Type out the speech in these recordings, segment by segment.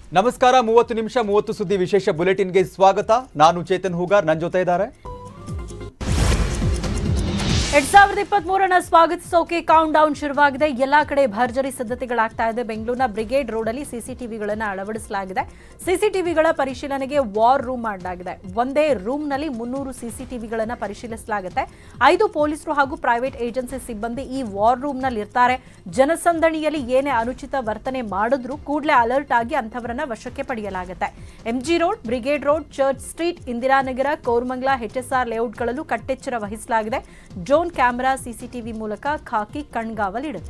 ನಮಸ್ಕಾರ ಮೂವತ್ತು ನಿಮಿಷ ಮೂವತ್ತು ಸುದ್ದಿ ವಿಶೇಷ ಬುಲೆಟಿನ್ಗೆ ಸ್ವಾಗತ ನಾನು ಚೇತನ್ ಹೂಗಾರ್ ನನ್ನ ಜೊತೆ ಇದ್ದಾರೆ ಎರಡ್ ಸಾವಿರದ ಇಪ್ಪತ್ತ್ ಮೂರನ್ನ ಸ್ವಾಗತಿಸೋಕೆ ಕೌಂಟ್ ಡೌನ್ ಶುರುವಾಗಿದೆ ಎಲ್ಲಾ ಕಡೆ ಭರ್ಜರಿ ಸಿದ್ಧತೆಗಳಾಗ್ತಾ ಇದೆ ಬೆಂಗಳೂರಿನ ಬ್ರಿಗೇಡ್ ರೋಡ್ ಅಲ್ಲಿ ಸಿಸಿಟಿವಿಗಳನ್ನ ಅಳವಡಿಸಲಾಗಿದೆ ಸಿಸಿಟಿವಿಗಳ ಪರಿಶೀಲನೆಗೆ ವಾರ್ ರೂಮ್ ಮಾಡಲಾಗಿದೆ ಒಂದೇ ರೂಮ್ ನಲ್ಲಿ ಮುನ್ನೂರು ಸಿಸಿಟಿವಿಗಳನ್ನ ಪರಿಶೀಲಿಸಲಾಗುತ್ತೆ ಐದು ಪೊಲೀಸರು ಹಾಗೂ ಪ್ರೈವೇಟ್ ಏಜೆನ್ಸಿ ಸಿಬ್ಬಂದಿ ಈ ವಾರ್ ರೂಮ್ ನಲ್ಲಿ ಇರ್ತಾರೆ ಜನಸಂದಣಿಯಲ್ಲಿ ಏನೇ ಅನುಚಿತ ವರ್ತನೆ ಮಾಡಿದ್ರೂ ಕೂಡಲೇ ಅಲರ್ಟ್ ಆಗಿ ಅಂಥವರನ್ನ ವಶಕ್ಕೆ ಪಡೆಯಲಾಗುತ್ತೆ M G road brigade road church street Indiranagar Koramangala H S R ಲೇಔಟ್ಗಳಲ್ಲೂ ಕಟ್ಟೆಚ್ಚರ ವಹಿಸಲಾಗಿದೆ ಡ್ರೋನ್ ಕ್ಯಾಮೆರಾ ಸಿಸಿಟಿವಿ ಮೂಲಕ ಖಾಕಿ ಕಣ್ಗಾವಲಿಡುತ್ತೆ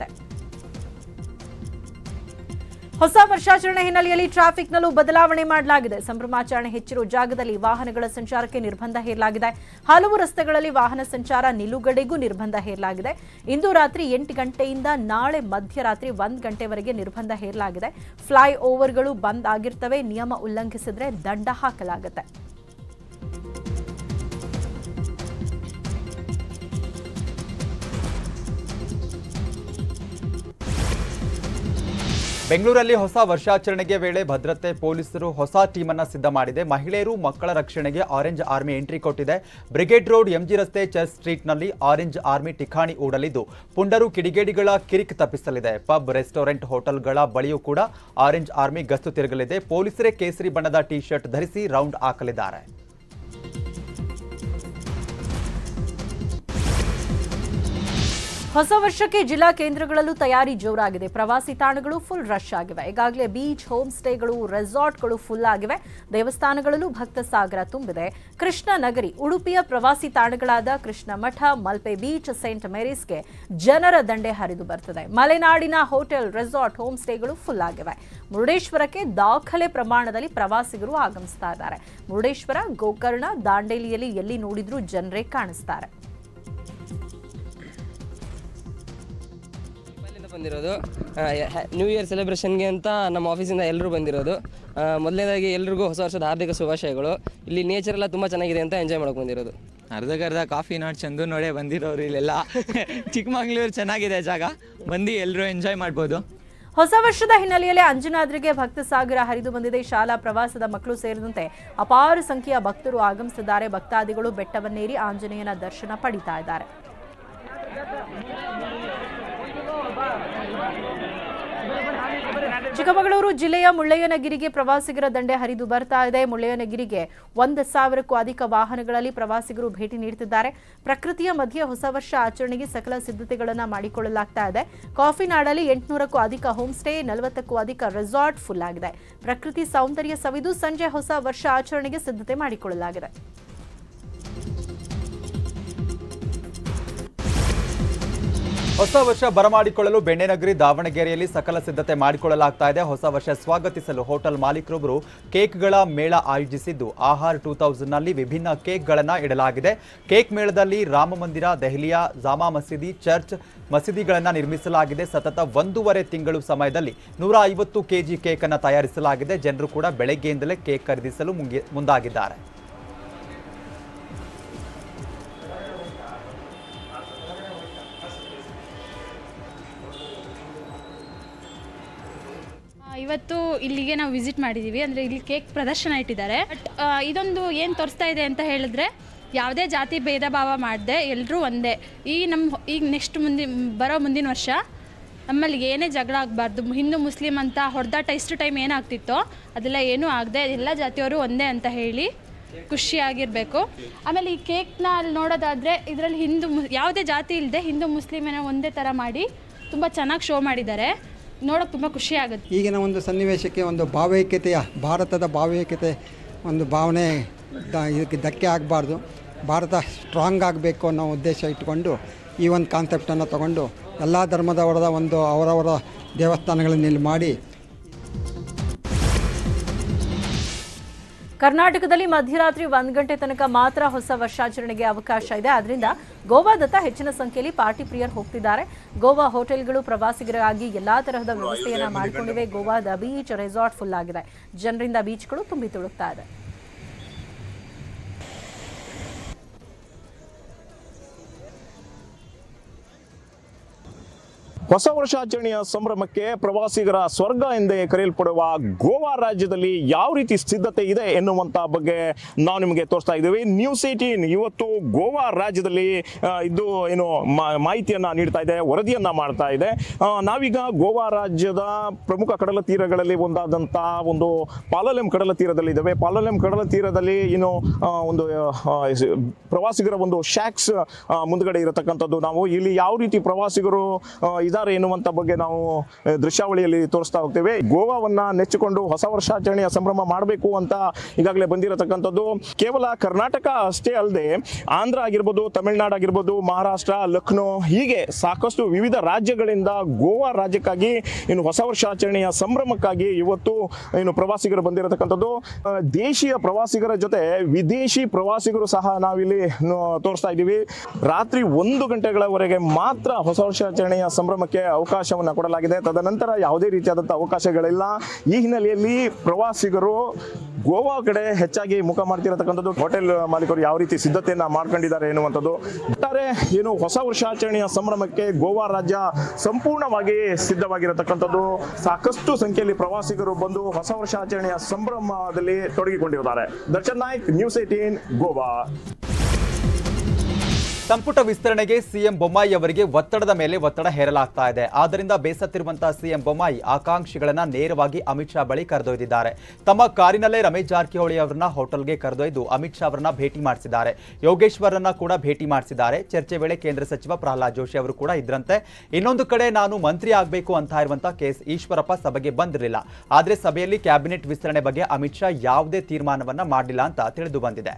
ಹೊಸ ವರ್ಷಾಚರಣೆ ಹಿನ್ನೆಲೆಯಲ್ಲಿ ಟ್ರಾಫಿಕ್ನಲ್ಲೂ ಬದಲಾವಣೆ ಮಾಡಲಾಗಿದೆ ಸಂಭ್ರಮಾಚರಣೆ ಹೆಚ್ಚಿರುವ ಜಾಗದಲ್ಲಿ ವಾಹನಗಳ ಸಂಚಾರಕ್ಕೆ ನಿರ್ಬಂಧ ಹೇರಲಾಗಿದೆ ಹಲವು ರಸ್ತೆಗಳಲ್ಲಿ ವಾಹನ ಸಂಚಾರ ನಿಲುಗಡೆಗೂ ನಿರ್ಬಂಧ ಹೇರಲಾಗಿದೆ ಇಂದು ರಾತ್ರಿ ಎಂಟು ಗಂಟೆಯಿಂದ ನಾಳೆ ಮಧ್ಯರಾತ್ರಿ ಒಂದು ಗಂಟೆವರೆಗೆ ನಿರ್ಬಂಧ ಹೇರಲಾಗಿದೆ ಫ್ಲೈ ಓವರ್ಗಳು ಬಂದ್ ಆಗಿರ್ತವೆ ನಿಯಮ ಉಲ್ಲಂಘಿಸಿದ್ರೆ ದಂಡ ಹಾಕಲಾಗುತ್ತೆ ಬೆಂಗಳೂರಲ್ಲಿ ಹೊಸ ವರ್ಷಾಚರಣೆಗೆ ವೇಳೆ ಭದ್ರತೆ ಪೊಲೀಸರು ಹೊಸ ಟೀಮ್ ಅನ್ನ ಸಿದ್ಧ ಮಾಡಿದೆ ಮಹಿಳೆಯರು ಮಕ್ಕಳ ರಕ್ಷಣೆಗೆ ಆರೆಂಜ್ ಆರ್ಮಿ ಎಂಟ್ರಿ ಕೊಟ್ಟಿದೆ ಬ್ರಿಗೇಡ್ ರೋಡ್ ಎಂಜಿ ರಸ್ತೆ ಚರ್ಚ್ ಸ್ಟ್ರೀಟ್ನಲ್ಲಿ ಆರೆಂಜ್ ಆರ್ಮಿ ಠಿಕಾಣಿ ಹೂಡಲಿದ್ದು ಪುಂಡರು ಕಿಡಿಗೇಡಿಗಳ ಕಿರಿಕ್ ತಪ್ಪಿಸಲಿದೆ ಪಬ್ ರೆಸ್ಟೋರೆಂಟ್ ಹೋಟೆಲ್ಗಳ ಬಳಿಯೂ ಕೂಡ ಆರೆಂಜ್ ಆರ್ಮಿ ಗಸ್ತು ತಿರುಗಲಿದೆ ಪೊಲೀಸರೇ ಕೇಸರಿ ಬಣ್ಣದ ಟಿ ಶರ್ಟ್ ಧರಿಸಿ ರೌಂಡ್ ಹಾಕಲಿದ್ದಾರೆ ಹೊಸ ವರ್ಷಕ್ಕೆ ಜಿಲ್ಲಾ ಕೇಂದ್ರಗಳಲ್ಲೂ ತಯಾರಿ ಜೋರಾಗಿದೆ ಪ್ರವಾಸಿ ತಾಣಗಳು ಫುಲ್ ರಶ್ ಆಗಿವೆ ಈಗಾಗಲೇ ಬೀಚ್ ಹೋಮ್ ಸ್ಟೇಗಳು ರೆಸಾರ್ಟ್ಗಳು ಫುಲ್ ಆಗಿವೆ ದೇವಸ್ಥಾನಗಳಲ್ಲೂ ಭಕ್ತ ಸಾಗರ ತುಂಬಿದೆ ಕೃಷ್ಣ ನಗರಿ ಉಡುಪಿಯ ಪ್ರವಾಸಿ ತಾಣಗಳಾದ ಕೃಷ್ಣ ಮಠ ಮಲ್ಪೆ ಬೀಚ್ ಸೈಂಟ್ ಮೇರೀಸ್ಗೆ ಜನರ ದಂಡೆ ಹರಿದು ಬರ್ತದೆ ಮಲೆನಾಡಿನ ಹೋಟೆಲ್ ರೆಸಾರ್ಟ್ ಹೋಮ್ ಸ್ಟೇಗಳು ಫುಲ್ ಆಗಿವೆ ಮುರುಡೇಶ್ವರಕ್ಕೆ ದಾಖಲೆ ಪ್ರಮಾಣದಲ್ಲಿ ಪ್ರವಾಸಿಗರು ಆಗಮಿಸ್ತಾ ಇದ್ದಾರೆ ಮುರುಡೇಶ್ವರ ಗೋಕರ್ಣ ದಾಂಡೇಲಿಯಲ್ಲಿ ಎಲ್ಲಿ ನೋಡಿದ್ರೂ ಜನರೇ ಕಾಣಿಸ್ತಾರೆ ಅಲ್ಲಿಂದ ಬಂದಿರೋದು ನ್ಯೂ ಇಯರ್ ಸೆಲೆಬ್ರೇಷನ್ಗೆ ಅಂತ ನಮ್ಮ ಆಫೀಸಿಂದ ಎಲ್ಲರೂ ಬಂದಿರೋದು ಆ, ಮೊದಲನೇದಾಗಿ ಎಲ್ರಿಗೂ ಹೊಸ ವರ್ಷದ ಹಾರ್ದಿಕ ಶುಭಾಶಯಗಳು ಇಲ್ಲಿ ನೇಚರ್ ಎಲ್ಲ ತುಂಬ ಚೆನ್ನಾಗಿದೆ ಅಂತ ಎಂಜಾಯ್ ಮಾಡಕ್ಕೆ ಬಂದಿರೋದು ಅರ್ಧಕ್ಕರ್ಧ ಕಾಫಿ ನಾಟ್ ಚಂದು ನೋಡೇ ಬಂದಿರೋರು ಇಲ್ಲೆಲ್ಲ ಚಿಕ್ಕಮಂಗ್ಳೂರು ಚೆನ್ನಾಗಿದೆ ಜಾಗ ಬಂದು ಎಲ್ಲರೂ ಎಂಜಾಯ್ ಮಾಡ್ಬೋದು ಹೊಸ ವರ್ಷದ ಹಿನ್ನೆಲೆಯಲ್ಲಿ ಅಂಜನಾದ್ರಿಗೆ ಭಕ್ತ ಸಾಗರ ಹರಿದು ಬಂದಿದೆ ಶಾಲಾ ಪ್ರವಾಸದ ಮಕ್ಕಳು ಸೇರಿದಂತೆ ಅಪಾರ ಸಂಖ್ಯೆಯ ಭಕ್ತರು ಆಗಮಿಸಿದ್ದಾರೆ ಭಕ್ತಾದಿಗಳು ಬೆಟ್ಟವನ್ನೇರಿ ಆಂಜನೇಯನ ದರ್ಶನ ಪಡಿತಾ ಇದ್ದಾರೆ ಚಿಕ್ಕಮಗಳೂರು ಜಿಲ್ಲೆಯ ಮುಳ್ಳಯ್ಯನಗಿರಿಗೆ ಪ್ರವಾಸಿಗರ ದಂಡೆ ಹರಿದು ಬರ್ತಾ ಇದೆ ಮುಳ್ಳಯ್ಯನಗಿರಿಗೆ ಒಂದು ಸಾವಿರಕ್ಕೂ ಅಧಿಕ ವಾಹನಗಳಲ್ಲಿ ಪ್ರವಾಸಿಗರು ಭೇಟಿ ನೀಡುತ್ತಿದ್ದಾರೆ ಪ್ರಕೃತಿಯ ಮಧ್ಯೆ ಹೊಸ ವರ್ಷ ಆಚರಣೆಗೆ ಸಕಲ ಸಿದ್ಧತೆಗಳನ್ನು ಮಾಡಿಕೊಳ್ಳಲಾಗ್ತಾ ಇದೆ ಕಾಫಿ ನಾಡಲ್ಲಿ ಎಂಟುನೂರಕ್ಕೂ ಅಧಿಕ ಹೋಮ್ ಸ್ಟೇ ನಲವತ್ತಕ್ಕೂ ಅಧಿಕ ರೆಸಾರ್ಟ್ ಫುಲ್ ಆಗಿದೆ ಪ್ರಕೃತಿ ಸೌಂದರ್ಯ ಸವಿದು ಸಂಜೆ ಹೊಸ ವರ್ಷ ಆಚರಣೆಗೆ ಸಿದ್ಧತೆ ಮಾಡಿಕೊಳ್ಳಲಾಗಿದೆ ಹೊಸ ವರ್ಷ ಬರಮಾಡಿಕೊಳ್ಳಲು ಬೆಣ್ಣೆನಗರಿ ದಾವಣಗೆರೆಯಲ್ಲಿ ಸಕಲ ಸಿದ್ಧತೆ ಮಾಡಿಕೊಳ್ಳಲಾಗ್ತಾ ಇದೆ ಹೊಸ ವರ್ಷ ಸ್ವಾಗತಿಸಲು ಹೋಟೆಲ್ ಮಾಲೀಕರೊಬ್ಬರು ಕೇಕ್ಗಳ ಮೇಳ ಆಯೋಜಿಸಿದ್ದು ಆಹಾರ್ ಟೂ ನಲ್ಲಿ ವಿಭಿನ್ನ ಕೇಕ್ಗಳನ್ನು ಇಡಲಾಗಿದೆ ಕೇಕ್ ಮೇಳದಲ್ಲಿ ರಾಮ ಮಂದಿರ ದೆಹಲಿಯ ಜಾಮಾ ಮಸೀದಿ ಚರ್ಚ್ ಮಸೀದಿಗಳನ್ನು ನಿರ್ಮಿಸಲಾಗಿದೆ ಸತತ ಒಂದೂವರೆ ತಿಂಗಳು ಸಮಯದಲ್ಲಿ ನೂರ ಐವತ್ತು ಕೆಜಿ ಕೇಕ್ ಅನ್ನು ತಯಾರಿಸಲಾಗಿದೆ ಜನರು ಕೂಡ ಬೆಳಗ್ಗೆಯಿಂದಲೇ ಕೇಕ್ ಖರೀದಿಸಲು ಮುಂಗಿ- ಮುಂದಾಗಿದ್ದಾರೆ ಆ, ಇವತ್ತು ಇಲ್ಲಿಗೆ ನಾವು ವಿಸಿಟ್ ಮಾಡಿದ್ದೀವಿ ಅಂದರೆ ಇಲ್ಲಿ ಕೇಕ್ ಪ್ರದರ್ಶನ ಇಟ್ಟಿದ್ದಾರೆ ಬಟ್ ಇದೊಂದು ಏನು ತೋರಿಸ್ತಾ ಇದೆ ಅಂತ ಹೇಳಿದ್ರೆ ಯಾವುದೇ ಜಾತಿ ಭೇದ ಭಾವ ಮಾಡದೆ ಎಲ್ಲರೂ ಒಂದೇ ಈ ನಮ್ಮ ಈಗ ನೆಕ್ಸ್ಟ್ ಮುಂದಿನ ಬರೋ ಮುಂದಿನ ವರ್ಷ ನಮ್ಮಲ್ಲಿ ಏನೇ ಜಗಳ ಆಗಬಾರ್ದು ಹಿಂದೂ ಮುಸ್ಲಿಂ ಅಂತ ಹೊಡೆದಾಟ ಇಷ್ಟು ಟೈಮ್ ಏನಾಗ್ತಿತ್ತೋ ಅದೆಲ್ಲ ಏನೂ ಆಗದೆ ಎಲ್ಲ ಜಾತಿಯವರು ಒಂದೇ ಅಂತ ಹೇಳಿ ಖುಷಿಯಾಗಿರಬೇಕು ಆಮೇಲೆ ಈ ಕೇಕ್ನ ಅಲ್ಲಿ ನೋಡೋದಾದರೆ ಇದರಲ್ಲಿ ಹಿಂದೂ ಮು ಯಾವುದೇ ಜಾತಿ ಇಲ್ಲದೆ ಹಿಂದೂ ಮುಸ್ಲಿಮನ ಒಂದೇ ಥರ ಮಾಡಿ ತುಂಬ ಚೆನ್ನಾಗಿ ಶೋ ಮಾಡಿದ್ದಾರೆ ನೋಡೋಕೆ ತುಂಬ ಖುಷಿ ಆಗುತ್ತೆ ಈಗಿನ ಒಂದು ಸನ್ನಿವೇಶಕ್ಕೆ ಒಂದು ಭಾವೈಕ್ಯತೆಯ ಭಾರತದ ಭಾವೈಕ್ಯತೆ ಒಂದು ಭಾವನೆ ದ ಇದಕ್ಕೆ ಧಕ್ಕೆ ಆಗಬಾರ್ದು ಭಾರತ ಸ್ಟ್ರಾಂಗ್ ಆಗಬೇಕು ಅನ್ನೋ ಉದ್ದೇಶ ಇಟ್ಕೊಂಡು ಈ ಒಂದು ಕಾನ್ಸೆಪ್ಟನ್ನು ತಗೊಂಡು ಎಲ್ಲ ಧರ್ಮದವರದ ಒಂದು ಅವರವರ ದೇವಸ್ಥಾನಗಳನ್ನು ಇಲ್ಲಿ ಮಾಡಿ ಕರ್ನಾಟಕದಲ್ಲಿ ಮಧ್ಯರಾತ್ರಿ ಒಂದ್ ಗಂಟೆ ತನಕ ಮಾತ್ರ ಹೊಸ ವರ್ಷಾಚರಣೆಗೆ ಅವಕಾಶ ಇದೆ ಆದ್ರಿಂದ ಗೋವಾದತ್ತ ಹೆಚ್ಚಿನ ಸಂಖ್ಯೆಯಲ್ಲಿ ಪಾರ್ಟಿ ಪ್ರಿಯರ್ ಹೋಗ್ತಿದ್ದಾರೆ ಗೋವಾ ಹೋಟೆಲ್ಗಳು ಪ್ರವಾಸಿಗರಿಗಾಗಿ ಎಲ್ಲಾ ತರಹದ ವ್ಯವಸ್ಥೆಯನ್ನ ಮಾಡಿಕೊಂಡಿವೆ ಗೋವಾದ ಬೀಚ್ ರೆಸಾರ್ಟ್ ಫುಲ್ ಆಗಿದೆ ಜನರಿಂದ ಬೀಚ್ಗಳು ತುಂಬಿ ತುಳುಕ್ತಾ ಇದೆ ಹೊಸ ವರ್ಷಾಚರಣೆಯ ಸಂಭ್ರಮಕ್ಕೆ ಪ್ರವಾಸಿಗರ ಸ್ವರ್ಗ ಎಂದೇ ಕರೆಯಲ್ಪಡುವ ಗೋವಾ ರಾಜ್ಯದಲ್ಲಿ ಯಾವ ರೀತಿ ಸಿದ್ಧತೆ ಇದೆ ಎನ್ನುವಂತ ಬಗ್ಗೆ ನಾವು ನಿಮಗೆ ತೋರಿಸ್ತಾ ಇದ್ದೀವಿ ನ್ಯೂಸ್ ಏಟೀನ್ ಇವತ್ತು ಗೋವಾ ರಾಜ್ಯದಲ್ಲಿ ಆ, ಇದು ಏನು ಮಾ- ಮಾಹಿತಿಯನ್ನ ನೀಡ್ತಾ ಇದೆ ವರದಿಯನ್ನ ಮಾಡ್ತಾ ಇದೆ ಆ, ನಾವೀಗ ಗೋವಾ ರಾಜ್ಯದ ಪ್ರಮುಖ ಕಡಲ ತೀರಗಳಲ್ಲಿ ಒಂದಾದಂಥ ಒಂದು ಪಾಲಲೆಂ ಕಡಲ ತೀರದಲ್ಲಿ ಇದ್ದಾವೆ ಪಾಲಲೆಂ ಕಡಲ ತೀರದಲ್ಲಿ ಏನು ಆ, ಒಂದು ಆ, ಸ- ಪ್ರವಾಸಿಗರ ಒಂದು ಶಾಕ್ಸ್ ಮುಂದ್ಗಡೆ ಇರತಕ್ಕಂಥದ್ದು ನಾವು ಇಲ್ಲಿ ಯಾವ ರೀತಿ ಪ್ರವಾಸಿಗರು ಆ, ಇದ್ದಾರೆ ಎನ್ನುವಂತ ಬಗ್ಗೆ ನಾವು ಆ, ದೃಶ್ಯಾವಳಿಯಲ್ಲಿ ತೋರಿಸ್ತಾ ಹೋಗ್ತೇವೆ ಗೋವಾವನ್ನ ನೆಚ್ಚಿಕೊಂಡು ಹೊಸ ವರ್ಷಾಚರಣೆಯ ಸಂಭ್ರಮ ಮಾಡಬೇಕು ಅಂತ ಈಗಾಗಲೇ ಬಂದಿರತಕ್ಕಂಥದ್ದು ಕೇವಲ ಕರ್ನಾಟಕ ಅಷ್ಟೇ ಅಲ್ಲದೆ ಆಂಧ್ರ ಆಗಿರ್ಬೋದು ತಮಿಳುನಾಡು ಆಗಿರ್ಬೋದು ಮಹಾರಾಷ್ಟ್ರ ಲಕ್ನೋ ಹೀಗೆ ಸಾಕಷ್ಟು ವಿವಿಧ ರಾಜ್ಯಗಳಿಂದ ಗೋವಾ ರಾಜ್ಯಕ್ಕಾಗಿ ಇನ್ನು ಹೊಸ ವರ್ಷಾಚರಣೆಯ ಸಂಭ್ರಮಕ್ಕಾಗಿ ಇವತ್ತು ಏನು ಪ್ರವಾಸಿಗರು ಬಂದಿರತಕ್ಕಂಥದ್ದು ಆ, ದೇಶೀಯ ಪ್ರವಾಸಿಗರ ಜೊತೆ ವಿದೇಶಿ ಪ್ರವಾಸಿಗರು ಸಹ ನಾವಿಲ್ಲಿ ನು- ತೋರಿಸ್ತಾ ಇದ್ದೀವಿ ರಾತ್ರಿ ಒಂದು ಗಂಟೆಗಳವರೆಗೆ ಮಾತ್ರ ಹೊಸ ವರ್ಷಾಚರಣೆಯ ಸಂಭ್ರಮಕ್ಕೆ ಅವಕಾಶವನ್ನು ಕೊಡಲಾಗಿದೆ ತದನಂತರ ಯಾವುದೇ ರೀತಿಯಾದಂಥ ಅವಕಾಶಗಳಿಲ್ಲ ಈ ಹಿನ್ನೆಲೆಯಲ್ಲಿ ಪ್ರವಾಸಿಗರು ಗೋವಾ ಕಡೆ ಹೆಚ್ಚಾಗಿ ಮುಖ ಮಾಡ್ತಿರತಕ್ಕಂಥದ್ದು ಹೋಟೆಲ್ ಮಾಲೀಕರು ಯಾವ ರೀತಿ ಸಿದ್ಧತೆಯನ್ನ ಮಾಡ್ಕೊಂಡಿದ್ದಾರೆ ಎನ್ನುವಂಥದ್ದು ಒಟ್ಟಾರೆ ಏನು ಹೊಸ ವರ್ಷಾಚರಣೆಯ ಸಂಭ್ರಮಕ್ಕೆ ಗೋವಾ ರಾಜ್ಯ ಸಂಪೂರ್ಣವಾಗಿ ಸಿದ್ಧವಾಗಿರತಕ್ಕಂಥದ್ದು ಸಾಕಷ್ಟು ಸಂಖ್ಯೆಯಲ್ಲಿ ಪ್ರವಾಸಿಗರು ಬಂದು ಹೊಸ ವರ್ಷಾಚರಣೆಯ ಸಂಭ್ರಮದಲ್ಲಿ ತೊಡಗಿಕೊಂಡಿದ್ದಾರೆ ದರ್ಶನ್ ನಾಯ್ಕ್ ನ್ಯೂಸ್ ಏಟೀನ್ ಗೋವಾ ಸಂಪುಟ ವಿಸ್ತರಣೆಗೆ ಸಿಎಂ ಬೊಮ್ಮಾಯಿ ಅವರಿಗೆ ಒತ್ತಡದ ಮೇಲೆ ಒತ್ತಡ ಹೇರಲಾಗ್ತಾ ಇದೆ ಆದ್ದರಿಂದ ಬೇಸತ್ತಿರುವಂತಹ ಸಿಎಂ ಬೊಮ್ಮಾಯಿ ಆಕಾಂಕ್ಷಿಗಳನ್ನ ನೇರವಾಗಿ ಅಮಿತ್ ಶಾ ಬಳಿ ಕರೆದೊಯ್ದಿದ್ದಾರೆ ತಮ್ಮ ಕಾರಿನಲ್ಲೇ ರಮೇಶ್ ಜಾರಕಿಹೊಳಿ ಅವರನ್ನ ಹೋಟೆಲ್ಗೆ ಕರೆದೊಯ್ದು ಅಮಿತ್ ಶಾ ಅವರನ್ನ ಭೇಟಿ ಮಾಡಿಸಿದ್ದಾರೆ ಯೋಗೇಶ್ವರನ್ನ ಕೂಡ ಭೇಟಿ ಮಾಡಿಸಿದ್ದಾರೆ ಚರ್ಚೆ ವೇಳೆ ಕೇಂದ್ರ ಸಚಿವ ಪ್ರಹ್ಲಾದ್ ಜೋಶಿ ಅವರು ಕೂಡ ಇದ್ರಂತೆ ಇನ್ನೊಂದು ಕಡೆ ನಾನು ಮಂತ್ರಿ ಆಗಬೇಕು ಅಂತ ಇರುವಂತಹ ಕೆಎಸ್ ಈಶ್ವರಪ್ಪ ಸಭೆಗೆ ಬಂದಿರಲಿಲ್ಲ ಆದ್ರೆ ಸಭೆಯಲ್ಲಿ ಕ್ಯಾಬಿನೆಟ್ ವಿಸ್ತರಣೆ ಬಗ್ಗೆ ಅಮಿತ್ ಶಾ ಯಾವುದೇ ತೀರ್ಮಾನವನ್ನ ಮಾಡಲಿಲ್ಲ ಅಂತ ತಿಳಿದು ಬಂದಿದೆ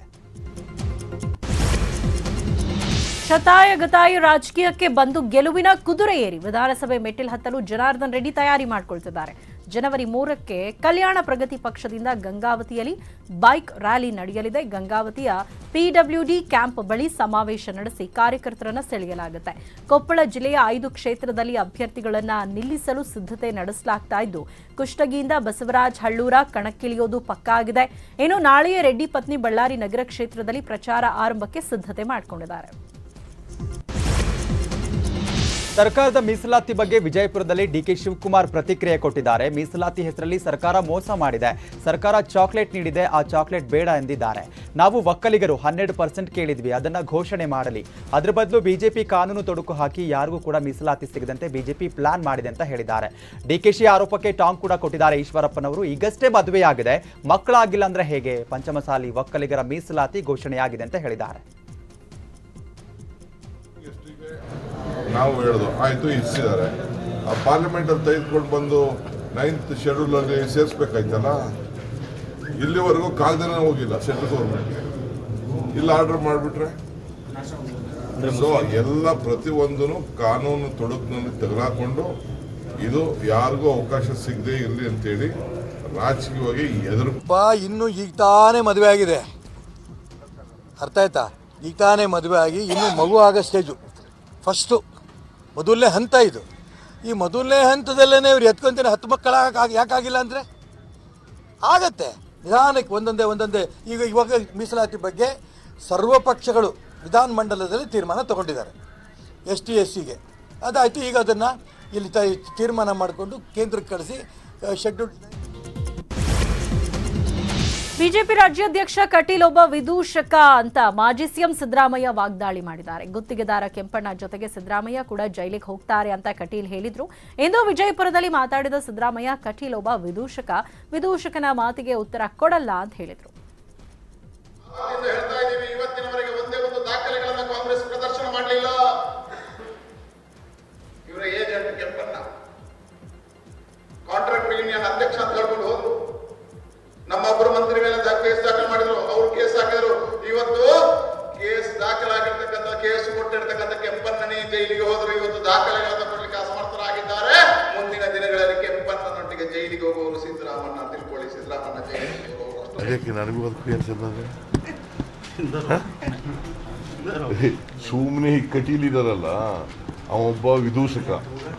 ಶತಾಯ ಗತಾಯ ರಾಜಕೀಯಕ್ಕೆ ಬಂದು ಗೆಲುವಿನ ಕುದುರೆ ಏರಿ ವಿಧಾನಸಭೆ ಮೆಟ್ಟಿಲ್ ಹತ್ತಲು ಜನಾರ್ದನ್ ರೆಡ್ಡಿ ತಯಾರಿ ಮಾಡಿಕೊಳ್ತಿದ್ದಾರೆ ಜನವರಿ ಮೂರಕ್ಕೆ ಕಲ್ಯಾಣ ಪ್ರಗತಿ ಪಕ್ಷದಿಂದ ಗಂಗಾವತಿಯಲ್ಲಿ ಬೈಕ್ ರ್ಯಾಲಿ ನಡೆಯಲಿದೆ ಗಂಗಾವತಿಯ ಪಿಡಬ್ಲ್ಯೂಡಿ ಕ್ಯಾಂಪ್ ಬಳಿ ಸಮಾವೇಶ ನಡೆಸಿ ಕಾರ್ಯಕರ್ತರನ್ನ ಸೆಳೆಯಲಾಗುತ್ತೆ ಕೊಪ್ಪಳ ಜಿಲ್ಲೆಯ ಐದು ಕ್ಷೇತ್ರದಲ್ಲಿ ಅಭ್ಯರ್ಥಿಗಳನ್ನ ನಿಲ್ಲಿಸಲು ಸಿದ್ಧತೆ ನಡೆಸಲಾಗ್ತಾ ಇದ್ದು ಕುಷ್ಟಗಿಯಿಂದ ಬಸವರಾಜ್ ಹಳ್ಳೂರ ಕಣಕ್ಕಿಳಿಯೋದು ಪಕ್ಕಾ ಆಗಿದೆ ಇನ್ನು ನಾಳೆಯೇ ರೆಡ್ಡಿ ಪತ್ನಿ ಬಳ್ಳಾರಿ ನಗರ ಕ್ಷೇತ್ರದಲ್ಲಿ ಪ್ರಚಾರ ಆರಂಭಕ್ಕೆ ಸಿದ್ಧತೆ ಮಾಡಿಕೊಂಡಿದ್ದಾರೆ ಸರ್ಕಾರದ ಮೀಸಲಾತಿ ಬಗ್ಗೆ ವಿಜಯಪುರದಲ್ಲಿ ಡಿಕೆ ಶಿವಕುಮಾರ್ ಪ್ರತಿಕ್ರಿಯೆ ಕೊಟ್ಟಿದ್ದಾರೆ ಮೀಸಲಾತಿ ಹೆಸರಲ್ಲಿ ಸರ್ಕಾರ ಮೋಸ ಮಾಡಿದೆ ಸರ್ಕಾರ ಚಾಕ್ಲೇಟ್ ನೀಡಿದೆ ಆ ಚಾಕ್ಲೇಟ್ ಬೇಡ ಎಂದಿದ್ದಾರೆ ನಾವು ಒಕ್ಕಲಿಗರು ಹನ್ನೆರಡು ಪರ್ಸೆಂಟ್ ಕೇಳಿದ್ವಿ ಅದನ್ನ ಘೋಷಣೆ ಮಾಡಲಿ ಅದ್ರ ಬದಲು ಬಿಜೆಪಿ ಕಾನೂನು ತೊಡಕು ಹಾಕಿ ಯಾರಿಗೂ ಕೂಡ ಮೀಸಲಾತಿ ಸಿಗದಂತೆ ಬಿಜೆಪಿ ಪ್ಲಾನ್ ಮಾಡಿದೆ ಅಂತ ಹೇಳಿದ್ದಾರೆ ಡಿಕೆಶಿ ಆರೋಪಕ್ಕೆ ಟಾಂಗ್ ಕೂಡ ಕೊಟ್ಟಿದ್ದಾರೆ ಈಶ್ವರಪ್ಪನವರು ಈಗಷ್ಟೇ ಮದುವೆಯಾಗಿದೆ ಮಕ್ಕಳಾಗಿಲ್ಲ ಅಂದ್ರೆ ಹೇಗೆ ಪಂಚಮಸಾಲಿ ಒಕ್ಕಲಿಗರ ಮೀಸಲಾತಿ ಘೋಷಣೆಯಾಗಿದೆ ಅಂತ ಹೇಳಿದ್ದಾರೆ ನಾವು ಹೇಳ್ದು ಆಯಿತು ಇರಿಸಿದ್ದಾರೆ ಆ ಪಾರ್ಲಿಮೆಂಟಲ್ಲಿ ತೆಗೆದುಕೊಂಡು ಬಂದು ನೈನ್ತ್ ಶೆಡ್ಯೂಲಲ್ಲಿ ಸೇರಿಸ್ಬೇಕಾಯ್ತಲ್ಲ ಇಲ್ಲಿವರೆಗೂ ಕಾಗ್ದನೇ ಹೋಗಿಲ್ಲ ಸೆಂಟ್ರಲ್ ಗೌರ್ಮೆಂಟ್ಗೆ ಇಲ್ಲ ಆರ್ಡರ್ ಮಾಡಿಬಿಟ್ರೆ ಸೊ ಎಲ್ಲ ಪ್ರತಿಯೊಂದೂ ಕಾನೂನು ತೊಡಕಿನಲ್ಲಿ ತೆಗೆದುಕೊಂಡು ಇದು ಯಾರಿಗೂ ಅವಕಾಶ ಸಿಗದೆ ಇರಲಿ ಅಂತೇಳಿ ರಾಜಕೀಯವಾಗಿ ಎದುರು ಅಪ್ಪ ಇನ್ನು ಈಗ ತಾನೇ ಮದುವೆ ಆಗಿದೆ ಅರ್ಥ ಆಯ್ತಾ ಈಗ ತಾನೇ ಮದುವೆ ಆಗಿ ಇನ್ನು ಮಗು ಆಗೋ ಸ್ಟೇಜು ಫಸ್ಟು ಮೊದಲನೇ ಹಂತ ಇದು ಈ ಮೊದಲನೇ ಹಂತದಲ್ಲೇ ಇವ್ರು ಎತ್ಕೊಂತೀನಿ ಹತ್ತು ಮಕ್ಕಳ ಯಾಕಾಗಿಲ್ಲ ಅಂದರೆ ಆಗತ್ತೆ ನಿಧಾನಕ್ಕೆ ಒಂದೊಂದೇ ಒಂದೊಂದೇ ಈಗ ಇವಾಗ ಮೀಸಲಾತಿ ಬಗ್ಗೆ ಸರ್ವ ಪಕ್ಷಗಳು ವಿಧಾನ ಮಂಡಲದಲ್ಲಿ ತೀರ್ಮಾನ ತಗೊಂಡಿದ್ದಾರೆ ಎಸ್ ಟಿ ಎಸ್ ಸಿಗೆ ಅದಾಯಿತು ಈಗ ಅದನ್ನು ಇಲ್ಲಿ ತ ತೀರ್ಮಾನ ಮಾಡಿಕೊಂಡು ಕೇಂದ್ರಕ್ಕೆ ಕಳಿಸಿ ಶೆಡ್ಯೂಲ್ ಬಿಜೆಪಿ ರಾಜ್ಯಾಧ್ಯಕ್ಷ ಕಟೀಲ್ ಒಬ್ಬ ವಿದೂಷಕ ಅಂತ ಮಾಜಿ ಸಿಎಂ ಸಿದ್ದರಾಮಯ್ಯ ವಾಗ್ದಾಳಿ ಮಾಡಿದ್ದಾರೆ ಗುತ್ತಿಗೆದಾರ ಕೆಂಪಣ್ಣ ಜೊತೆಗೆ ಸಿದ್ದರಾಮಯ್ಯ ಕೂಡ ಜೈಲಿಗೆ ಹೋಗ್ತಾರೆ ಅಂತ ಕಟೀಲ್ ಹೇಳಿದ್ರು ಇಂದು ವಿಜಯಪುರದಲ್ಲಿ ಮಾತಾಡಿದ ಸಿದ್ದರಾಮಯ್ಯ ಕಟೀಲ್ ಒಬ್ಬ ವಿದೂಷಕ ವಿದೂಷಕನ ಮಾತಿಗೆ ಉತ್ತರ ಕೊಡಲ್ಲ ಅಂತ ಹೇಳಿದ್ರು ಹೇಳ್ತಾ ಇದ್ದೀವಿ ಇವತ್ತಿನವರೆಗೆ ಒಂದೇ ಒಂದು ದಾಖಲೆಗಳನ್ನ ಕಾಂಗ್ರೆಸ್ ಪ್ರದರ್ಶನ ಮಾಡಲಿಲ್ಲ ಇವರ ಏಜೆಂಟ್ ಕೆಂಪಣ್ಣ ಕಾಂಟ್ರಾಕ್ಟ್ ಯೂನಿಯನ್ ಅಧ್ಯಕ್ಷ ಅಂತ ಹೇಳ್ಕೊಂಡು ಹೋದ್ರು ನಮ್ಮೊಬ್ಬರು ಮಂತ್ರಿ ಮೇಲೆ ದಾ- ಕೇಸ್ ದಾಖಲೆ ಮಾಡಿದ್ರು ಅವ್ರು ಕೇಸ್ ಹಾಕಿದ್ರು ಇವತ್ತು ಕೇಸ್ ದಾಖಲಾಗಿರ್ತಕ್ಕಂಥ ಕೇಸ್ ಕೊಟ್ಟಿರ್ತಕ್ಕಂಥ ಕೆಂಪಣ್ಣನೇ ಜೈಲಿಗೆ ಹೋದ್ರು ಇವತ್ತು ದಾಖಲೆಗಳನ್ನ ಕೊಡ್ಲಿಕ್ಕೆ ಅಸಮರ್ಥರಾಗಿದ್ದಾರೆ ಮುಂದಿನ ದಿನಗಳಲ್ಲಿ ಕೆಂಪಣ್ಣನೊಟ್ಟಿಗೆ ಜೈಲಿಗೆ ಹೋಗುವವರು ಸಿದ್ದರಾಮಣ್ಣ ತಿಳ್ಕೊಳ್ಳಿ ಸಿದ್ದರಾಮಣ್ಣ ಜೈಲಿಗೆ ಹೋಗುವವರು ಅಷ್ಟೇ. ಅದಕ್ಕೆ ನನಗೂ ಅದಕ್ಕೂ ಏನು ಸಂಬಂಧ ಸುಮ್ಮನೆ ಈ ಕಟೀಲಿದಾರಲ್ಲ ಅವೊಬ್ಬ ವಿದೂಷಕ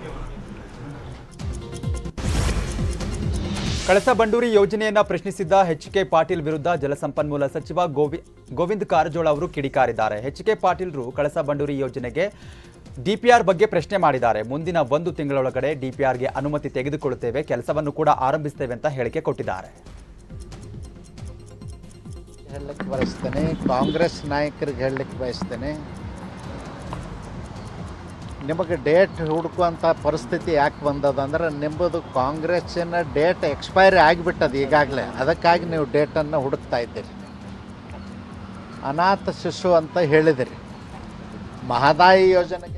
ಕಳಸಾ ಬಂಡೂರಿ ಯೋಜನೆಯನ್ನ ಪ್ರಶ್ನಿಸಿದ್ದ ಎಚ್ ಕೆ ಪಾಟೀಲ್ ವಿರುದ್ಧ ಜಲಸಂಪನ್ಮೂಲ ಸಚಿವ ಗೋವಿ ಗೋವಿಂದ್ ಕಾರಜೋಳ ಅವರು ಕಿಡಿಕಾರಿದ್ದಾರೆ ಎಚ್ ಕೆ ಪಾಟೀಲ್ರು ಕಳಸಾ ಬಂಡೂರಿ ಯೋಜನೆಗೆ ಡಿಪಿಆರ್ ಬಗ್ಗೆ ಪ್ರಶ್ನೆ ಮಾಡಿದ್ದಾರೆ ಮುಂದಿನ ಒಂದು ತಿಂಗಳೊಳಗಡೆ ಡಿಪಿಆರ್ಗೆ ಅನುಮತಿ ತೆಗೆದುಕೊಳ್ಳುತ್ತೇವೆ ಕೆಲಸವನ್ನು ಕೂಡ ಆರಂಭಿಸ್ತೇವೆ ಅಂತ ಹೇಳಿಕೆ ಕೊಟ್ಟಿದ್ದಾರೆ ಹೇಳಲಿಕ್ಕೆ ಬಯಸ್ತೇನೆ ಕಾಂಗ್ರೆಸ್ ನಾಯಕರಿಗೆ ಹೇಳಲಿಕ್ಕೆ ಬಯಸ್ತೇನೆ ನಿಮಗೆ ಡೇಟ್ ಹುಡುಕುವಂಥ ಪರಿಸ್ಥಿತಿ ಯಾಕೆ ಬಂದದ ಅಂದ್ರೆ ನಿಮ್ಮದು ಕಾಂಗ್ರೆಸ್ಸಿನ ಡೇಟ್ ಎಕ್ಸ್ಪೈರಿ ಆಗಿಬಿಟ್ಟದ ಈಗಾಗಲೇ ಅದಕ್ಕಾಗಿ ನೀವು ಡೇಟನ್ನು ಹುಡುಕ್ತಾ ಇದ್ದೀರಿ ಅನಾಥ ಶಿಶು ಅಂತ ಹೇಳಿದಿರಿ ಮಹದಾಯಿ ಯೋಜನೆಗೆ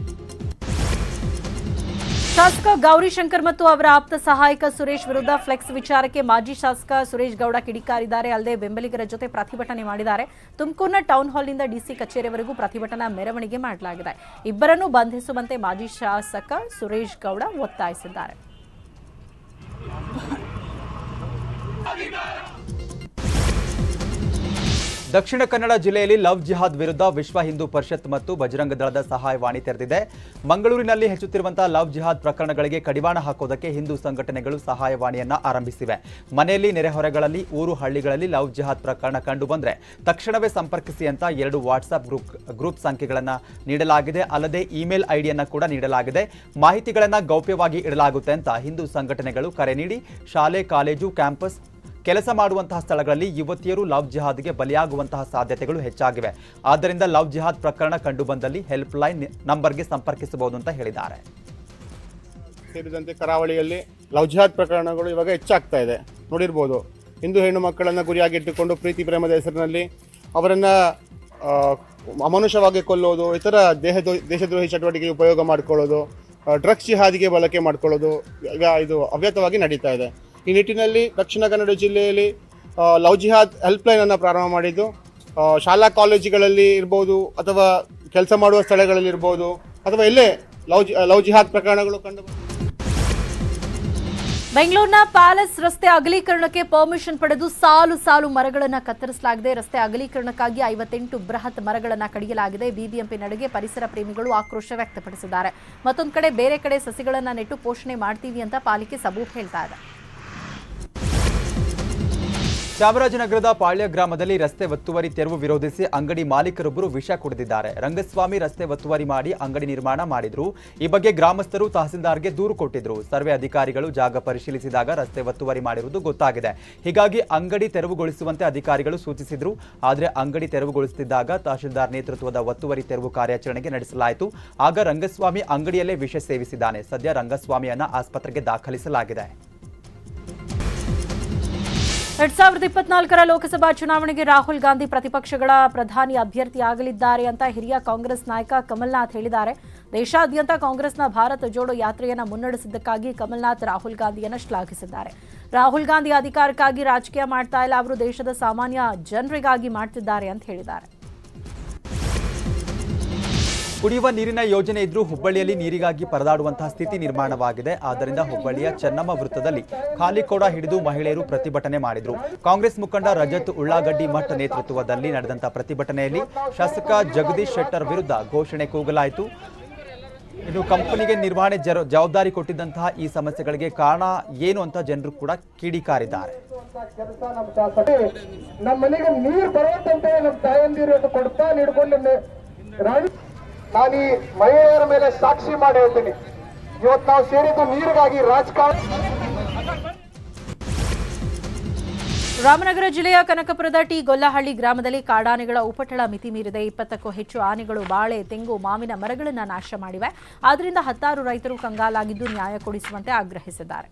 ಶಾಸಕ ಗೌರಿಶಂಕರ್ ಮತ್ತು ಅವರ ಆಪ್ತ ಸಹಾಯಕ ಸುರೇಶ್ ವಿರುದ್ಧ ಫ್ಲೆಕ್ಸ್ ವಿಚಾರಕ್ಕೆ ಮಾಜಿ ಶಾಸಕ ಸುರೇಶ್ ಗೌಡ ಕಿಡಿಕಾರಿದ್ದಾರೆ ಅಲ್ಲದೆ ಬೆಂಬಲಿಗರ ಜೊತೆ ಪ್ರತಿಭಟನೆ ಮಾಡಿದ್ದಾರೆ ತುಮಕೂರಿನ ಟೌನ್ ಹಾಲ್ನಿಂದ ಡಿಸಿ ಕಚೇರಿವರೆಗೂ ಪ್ರತಿಭಟನಾ ಮೆರವಣಿಗೆ ಮಾಡಲಾಗಿದೆ ಇಬ್ಬರನ್ನು ಬಂಧಿಸುವಂತೆ ಮಾಜಿ ಶಾಸಕ ಸುರೇಶ್ ಗೌಡ ಒತ್ತಾಯಿಸಿದ್ದಾರೆ ದಕ್ಷಿಣ ಕನ್ನಡ ಜಿಲ್ಲೆಯಲ್ಲಿ ಲವ್ ಜಿಹಾದ್ ವಿರುದ್ಧ ವಿಶ್ವ ಹಿಂದೂ ಪರಿಷತ್ ಮತ್ತು ಬಜರಂಗ ದಳದ ಸಹಾಯವಾಣಿ ತೆರೆದಿದೆ ಮಂಗಳೂರಿನಲ್ಲಿ ಹೆಚ್ಚುತ್ತಿರುವಂತಹ ಲವ್ ಜಿಹಾದ್ ಪ್ರಕರಣಗಳಿಗೆ ಕಡಿವಾಣ ಹಾಕೋದಕ್ಕೆ ಹಿಂದೂ ಸಂಘಟನೆಗಳು ಸಹಾಯವಾಣಿಯನ್ನ ಆರಂಭಿಸಿವೆ ಮನೆಯಲ್ಲಿ ನೆರೆಹೊರೆಗಳಲ್ಲಿ ಊರು ಹಳ್ಳಿಗಳಲ್ಲಿ ಲವ್ ಜಿಹಾದ್ ಪ್ರಕರಣ ಕಂಡು ಬಂದ್ರೆ ತಕ್ಷಣವೇ ಸಂಪರ್ಕಿಸಿ ಅಂತ ಎರಡು ವಾಟ್ಸ್ಆಪ್ ಗ್ರೂಪ್ ಗ್ರೂಪ್ ಸಂಖ್ಯೆಗಳನ್ನ ನೀಡಲಾಗಿದೆ ಅಲ್ಲದೆ ಇಮೇಲ್ ಐಡಿಯನ್ನ ಕೂಡ ನೀಡಲಾಗಿದೆ ಮಾಹಿತಿಗಳನ್ನ ಗೌಪ್ಯವಾಗಿ ಇಡಲಾಗುತ್ತೆ ಅಂತ ಹಿಂದೂ ಸಂಘಟನೆಗಳು ಕರೆ ನೀಡಿ ಶಾಲೆ ಕಾಲೇಜು ಕ್ಯಾಂಪಸ್ ಕೆಲಸ ಮಾಡುವಂತಹ ಸ್ಥಳಗಳಲ್ಲಿ ಯುವತಿಯರು ಲವ್ ಜಿಹಾದ್ಗೆ ಬಲಿಯಾಗುವಂತಹ ಸಾಧ್ಯತೆಗಳು ಹೆಚ್ಚಾಗಿವೆ ಆದ್ದರಿಂದ ಲವ್ ಜಿಹಾದ್ ಪ್ರಕರಣ ಕಂಡುಬಂದಲ್ಲಿ ಹೆಲ್ಪ್ ಲೈನ್ ನಂಬರ್ಗೆ ಸಂಪರ್ಕಿಸಬಹುದು ಅಂತ ಹೇಳಿದ್ದಾರೆ ಸೇರಿದಂತೆ ಕರಾವಳಿಯಲ್ಲಿ ಲವ್ ಜಿಹಾದ್ ಪ್ರಕರಣಗಳು ಇವಾಗ ಹೆಚ್ಚಾಗ್ತಾ ಇದೆ ನೋಡಿರ್ಬೋದು ಹಿಂದೂ ಹೆಣ್ಣು ಮಕ್ಕಳನ್ನು ಗುರಿಯಾಗಿಟ್ಟುಕೊಂಡು ಪ್ರೀತಿ ಪ್ರೇಮದ ಹೆಸರಿನಲ್ಲಿ ಅವರನ್ನು ಅಮಾನುಷವಾಗಿ ಕೊಲ್ಲೋದು ಇತರ ದೇಹ ದೇಶದ್ರೋಹಿ ಚಟುವಟಿಕೆಗೆ ಉಪಯೋಗ ಮಾಡ್ಕೊಳ್ಳೋದು ಡ್ರಗ್ಸ್ ಜಿಹಾದಿಗೆ ಬಳಕೆ ಮಾಡ್ಕೊಳ್ಳೋದು ಈಗ ಇದು ಅವ್ಯತವಾಗಿ ನಡೀತಾ ಇದೆ ಈ ನಿಟ್ಟಿನಲ್ಲಿ ದಕ್ಷಿಣ ಕನ್ನಡ ಜಿಲ್ಲೆಯಲ್ಲಿ ಆ, ಲವ್ ಜಿಹಾದ್ ಹೆಲ್ಪ್ಲೈನ್ ಅನ್ನು ಪ್ರಾರಂಭ ಮಾಡಿದ್ದು ಆ, ಶಾಲಾ ಕಾಲೇಜುಗಳಲ್ಲಿ ಇರ್ಬೋದು ಅಥವಾ ಕೆಲಸ ಮಾಡುವ ಸ್ಥಳಗಳಲ್ಲಿ ಇರ್ಬೋದು ಅಥವಾ ಎಲ್ಲೇ ಲವ್ ಜಿ ಲವ್ ಜಿಹಾದ್ ಪ್ರಕರಣಗಳು ಕಂಡು ಬೆಂಗಳೂರಿನ ಪ್ಯಾಲೇಸ್ ರಸ್ತೆ ಅಗಲೀಕರಣಕ್ಕೆ ಪರ್ಮಿಷನ್ ಪಡೆದು ಸಾಲು ಸಾಲು ಮರಗಳನ್ನು ಕತ್ತರಿಸಲಾಗಿದೆ ರಸ್ತೆ ಅಗಲೀಕರಣಕ್ಕಾಗಿ ಐವತ್ತೆಂಟು ಬೃಹತ್ ಮರಗಳನ್ನು ಕಡಿಯಲಾಗಿದೆ ಬಿಬಿಎಂಪಿ ನಡೆಗೆ ಪರಿಸರ ಪ್ರೇಮಿಗಳು ಆಕ್ರೋಶ ವ್ಯಕ್ತಪಡಿಸಿದ್ದಾರೆ ಮತ್ತೊಂದು ಕಡೆ ಬೇರೆ ಕಡೆ ಸಸಿಗಳನ್ನು ನೆಟ್ಟು ಪೋಷಣೆ ಮಾಡ್ತೀವಿ ಅಂತ ಪಾಲಿಕೆ ಸಬೂಬ್ ಹೇಳ್ತಾ ಇದೆ ಚಾಮರಾಜನಗರದ ಪಾಳ್ಯ ಗ್ರಾಮದಲ್ಲಿ ರಸ್ತೆ ಒತ್ತುವರಿ ತೆರವು ವಿರೋಧಿಸಿ ಅಂಗಡಿ ಮಾಲೀಕರೊಬ್ಬರು ವಿಷ ಕುಡಿದಿದ್ದಾರೆ ರಂಗಸ್ವಾಮಿ ರಸ್ತೆ ಒತ್ತುವರಿ ಮಾಡಿ ಅಂಗಡಿ ನಿರ್ಮಾಣ ಮಾಡಿದ್ರು ಈ ಬಗ್ಗೆ ಗ್ರಾಮಸ್ಥರು ತಹಸೀಲ್ದಾರ್ಗೆ ದೂರು ಕೊಟ್ಟಿದ್ರು ಸರ್ವೆ ಅಧಿಕಾರಿಗಳು ಜಾಗ ಪರಿಶೀಲಿಸಿದಾಗ ರಸ್ತೆ ಒತ್ತುವರಿ ಮಾಡಿರುವುದು ಗೊತ್ತಾಗಿದೆ ಹೀಗಾಗಿ ಅಂಗಡಿ ತೆರವುಗೊಳಿಸುವಂತೆ ಅಧಿಕಾರಿಗಳು ಸೂಚಿಸಿದ್ರು ಆದರೆ ಅಂಗಡಿ ತೆರವುಗೊಳಿಸುತ್ತಿದ್ದಾಗ ತಹಶೀಲ್ದಾರ್ ನೇತೃತ್ವದ ಒತ್ತುವರಿ ತೆರವು ಕಾರ್ಯಾಚರಣೆಗೆ ನಡೆಸಲಾಯಿತು ಆಗ ರಂಗಸ್ವಾಮಿ ಅಂಗಡಿಯಲ್ಲೇ ವಿಷ ಸೇವಿಸಿದ್ದಾನೆ ಸದ್ಯ ರಂಗಸ್ವಾಮಿಯನ್ನ ಆಸ್ಪತ್ರೆಗೆ ದಾಖಲಿಸಲಾಗಿದೆ ಎರಡ್ ಸಾವಿರದ ಇಪ್ಪತ್ನಾಲ್ಕರ ಲೋಕಸಭಾ ಚುನಾವಣೆಗೆ ರಾಹುಲ್ ಗಾಂಧಿ ಪ್ರತಿಪಕ್ಷಗಳ ಪ್ರಧಾನಿ ಅಭ್ಯರ್ಥಿಯಾಗಲಿದ್ದಾರೆ ಅಂತ ಹಿರಿಯ ಕಾಂಗ್ರೆಸ್ ನಾಯಕ ಕಮಲ್ನಾಥ್ ಹೇಳಿದ್ದಾರೆ ದೇಶಾದ್ಯಂತ ಕಾಂಗ್ರೆಸ್ನ ಭಾರತ್ ಜೋಡೋ ಯಾತ್ರೆಯನ್ನ ಮುನ್ನಡೆಸಿದ್ದಕ್ಕಾಗಿ ಕಮಲ್ನಾಥ್ ರಾಹುಲ್ ಗಾಂಧಿಯನ್ನ ಶ್ಲಾಘಿಸಿದ್ದಾರೆ ರಾಹುಲ್ ಗಾಂಧಿ ಅಧಿಕಾರಕ್ಕಾಗಿ ರಾಜಕೀಯ ಮಾಡ್ತಾ ಇಲ್ಲ ಅವರು ದೇಶದ ಸಾಮಾನ್ಯ ಜನರಿಗಾಗಿ ಮಾಡ್ತಿದ್ದಾರೆ ಅಂತ ಹೇಳಿದ್ದಾರೆ ಕುಡಿಯುವ ನೀರಿನ ಯೋಜನೆ ಇದ್ರೂ ಹುಬ್ಬಳ್ಳಿಯಲ್ಲಿ ನೀರಿಗಾಗಿ ಪರದಾಡುವಂತಹ ಸ್ಥಿತಿ ನಿರ್ಮಾಣವಾಗಿದೆ ಆದ್ದರಿಂದ ಹುಬ್ಬಳ್ಳಿಯ ಚೆನ್ನಮ್ಮ ವೃತ್ತದಲ್ಲಿ ಖಾಲಿ ಕೊಡ ಹಿಡಿದು ಮಹಿಳೆಯರು ಪ್ರತಿಭಟನೆ ಮಾಡಿದ್ರು ಕಾಂಗ್ರೆಸ್ ಮುಖಂಡ ರಜತ್ ಉಳ್ಳಾಗಡ್ಡಿ ಮಠ ನೇತೃತ್ವದಲ್ಲಿ ನಡೆದಂತಹ ಪ್ರತಿಭಟನೆಯಲ್ಲಿ ಶಾಸಕ ಜಗದೀಶ್ ಶೆಟ್ಟರ್ ವಿರುದ್ಧ ಘೋಷಣೆ ಕೂಗಲಾಯಿತು ಇನ್ನು ಕಂಪನಿಗೆ ನಿರ್ವಹಣೆ ಜರ- ಜವಾಬ್ದಾರಿ ಕೊಟ್ಟಿದ್ದಂತಹ ಈ ಸಮಸ್ಯೆಗಳಿಗೆ ಕಾರಣ ಏನು ಅಂತ ಜನರು ಕೂಡ ಕಿಡಿಕಾರಿದ್ದಾರೆ ನಮ್ಮ ಮನೆಗೆ ನೀರು ಬರುವಂತೆ ನಮ್ಮ ತಾಯಂದಿರು ಕೊಡ್ತಾ ಹಿಡ್ಕೊಂಡು ರಾಣಿ ನಾನು ಈ ಮಹಿಳೆಯರ ಮೇಲೆ ಸಾಕ್ಷಿ ಮಾಡಿ ಹೇಳ್ತೀನಿ ಇವತ್ತು ನಾವು ಸೇರಿದ್ದು ನೀರಿಗಾಗಿ ರಾಜಕಾರಣ ರಾಮನಗರ ಜಿಲ್ಲೆಯ ಕನಕಪುರದ ಟಿ ಗೊಲ್ಲಹಳ್ಳಿ ಗ್ರಾಮದಲ್ಲಿ ಕಾಡಾನೆಗಳ ಉಪಟಳ ಮಿತಿ ಮೀರಿದೆ ಇಪ್ಪತ್ತಕ್ಕೂ ಹೆಚ್ಚು ಆನೆಗಳು ಬಾಳೆ ತೆಂಗು ಮಾವಿನ ಮರಗಳನ್ನು ನಾಶ ಮಾಡಿವೆ ಆದ್ದರಿಂದ ಹತ್ತಾರು ರೈತರು ಕಂಗಾಲಾಗಿದ್ದು ನ್ಯಾಯ ಕೊಡಿಸುವಂತೆ ಆಗ್ರಹಿಸಿದ್ದಾರೆ